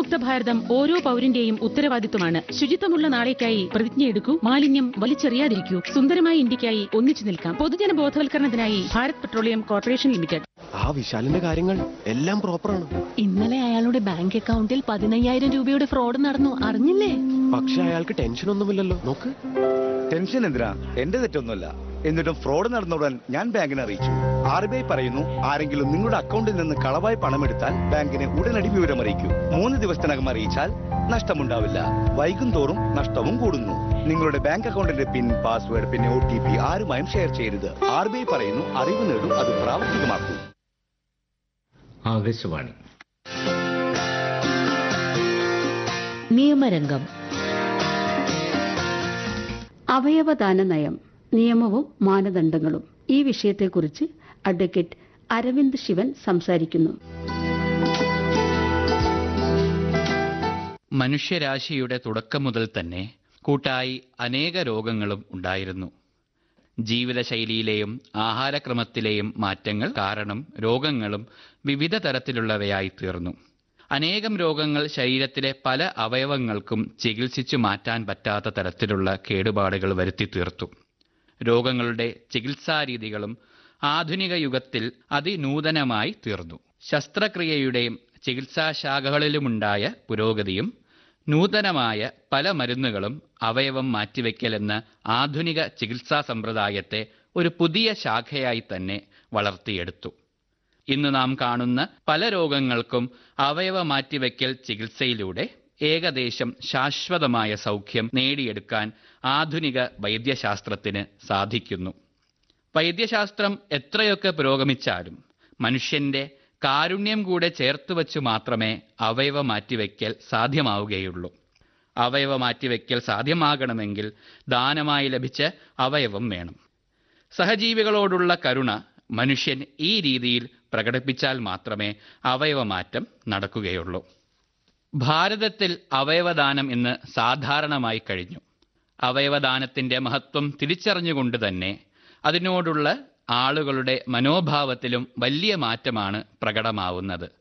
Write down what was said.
മുക്ത ഭാരതം ഓരോ പൗരന്റെയും ഉത്തരവാദിത്വമാണ് ശുചിത്വമുള്ള നാളേക്കായി പ്രതിജ്ഞയെടുക്കൂ മാലിന്യം വലിച്ചെറിയാതിരിക്കൂ സുന്ദരമായ ഇന്ത്യക്കായി ഒന്നിച്ചു നിൽക്കാം പൊതുജന ബോധവൽക്കരണത്തിനായി ഭാരത് പെട്രോളിയം കോർപ്പറേഷൻ ലിമിറ്റഡ് ആ വിശാലിന്റെ കാര്യങ്ങൾ എല്ലാം പ്രോപ്പറാണ് ഇന്നലെ അയാളുടെ ബാങ്ക് അക്കൗണ്ടിൽ പതിനയ്യായിരം രൂപയുടെ ഫ്രോഡ് നടന്നു അറിഞ്ഞില്ലേ പക്ഷെ അയാൾക്ക് ടെൻഷൻ ഒന്നുമില്ലല്ലോ നോക്ക് ടെൻഷൻ എന്തിനാ എന്റെ തെറ്റൊന്നുമല്ല എന്നിട്ടും ഫ്രോഡ് നടന്നുടൻ ഞാൻ ബാങ്കിനെ അറിയിച്ചു ആർ ബി ഐ പറയുന്നു ആരെങ്കിലും നിങ്ങളുടെ അക്കൗണ്ടിൽ നിന്ന് കളവായി പണമെടുത്താൽ ബാങ്കിനെ ഉടനടി വിവരം അറിയിക്കൂ മൂന്ന് ദിവസത്തിനകം അറിയിച്ചാൽ നഷ്ടമുണ്ടാവില്ല വൈകും തോറും നഷ്ടവും കൂടുന്നു നിങ്ങളുടെ ബാങ്ക് അക്കൗണ്ടിന്റെ പിൻ പാസ്വേഡ് പിന്നെ ഒ ടി പി ആരുമായും ഷെയർ ചെയ്യരുത് ആർ ബി ഐ പറയുന്നു അറിവ് നേടും അത് പ്രാവർത്തികമാക്കൂ ആകാശവാണി നിയമരംഗം അവയവദാന നയം നിയമവും മാനദണ്ഡങ്ങളും ഈ വിഷയത്തെക്കുറിച്ച് അഡ്വക്കേറ്റ് അരവിന്ദ് ശിവൻ സംസാരിക്കുന്നു മനുഷ്യരാശിയുടെ തുടക്കം മുതൽ തന്നെ കൂട്ടായി അനേക രോഗങ്ങളും ഉണ്ടായിരുന്നു ജീവിതശൈലിയിലെയും ആഹാരക്രമത്തിലെയും മാറ്റങ്ങൾ കാരണം രോഗങ്ങളും വിവിധ തരത്തിലുള്ളവയായി തീർന്നു അനേകം രോഗങ്ങൾ ശരീരത്തിലെ പല അവയവങ്ങൾക്കും ചികിത്സിച്ചു മാറ്റാൻ പറ്റാത്ത തരത്തിലുള്ള കേടുപാടുകൾ വരുത്തി തീർത്തു രോഗങ്ങളുടെ ചികിത്സാരീതികളും ആധുനിക യുഗത്തിൽ അതിനൂതനമായി തീർന്നു ശസ്ത്രക്രിയയുടെയും ചികിത്സാശാഖകളിലുമുണ്ടായ പുരോഗതിയും നൂതനമായ പല മരുന്നുകളും അവയവം മാറ്റിവെക്കൽ എന്ന ആധുനിക ചികിത്സാ സമ്പ്രദായത്തെ ഒരു പുതിയ ശാഖയായി തന്നെ വളർത്തിയെടുത്തു ഇന്ന് നാം കാണുന്ന പല രോഗങ്ങൾക്കും അവയവ മാറ്റിവെക്കൽ ചികിത്സയിലൂടെ ഏകദേശം ശാശ്വതമായ സൗഖ്യം നേടിയെടുക്കാൻ ആധുനിക വൈദ്യശാസ്ത്രത്തിന് സാധിക്കുന്നു വൈദ്യശാസ്ത്രം എത്രയൊക്കെ പുരോഗമിച്ചാലും മനുഷ്യന്റെ കാരുണ്യം കൂടെ ചേർത്ത് വച്ച് മാത്രമേ അവയവ മാറ്റിവെക്കൽ സാധ്യമാവുകയുള്ളൂ അവയവ മാറ്റിവെക്കൽ സാധ്യമാകണമെങ്കിൽ ദാനമായി ലഭിച്ച അവയവം വേണം സഹജീവികളോടുള്ള കരുണ മനുഷ്യൻ ഈ രീതിയിൽ പ്രകടിപ്പിച്ചാൽ മാത്രമേ അവയവമാറ്റം നടക്കുകയുള്ളൂ ഭാരതത്തിൽ അവയവദാനം ഇന്ന് സാധാരണമായി കഴിഞ്ഞു അവയവദാനത്തിന്റെ മഹത്വം തിരിച്ചറിഞ്ഞുകൊണ്ട് തന്നെ അതിനോടുള്ള ആളുകളുടെ മനോഭാവത്തിലും വലിയ മാറ്റമാണ് പ്രകടമാവുന്നത്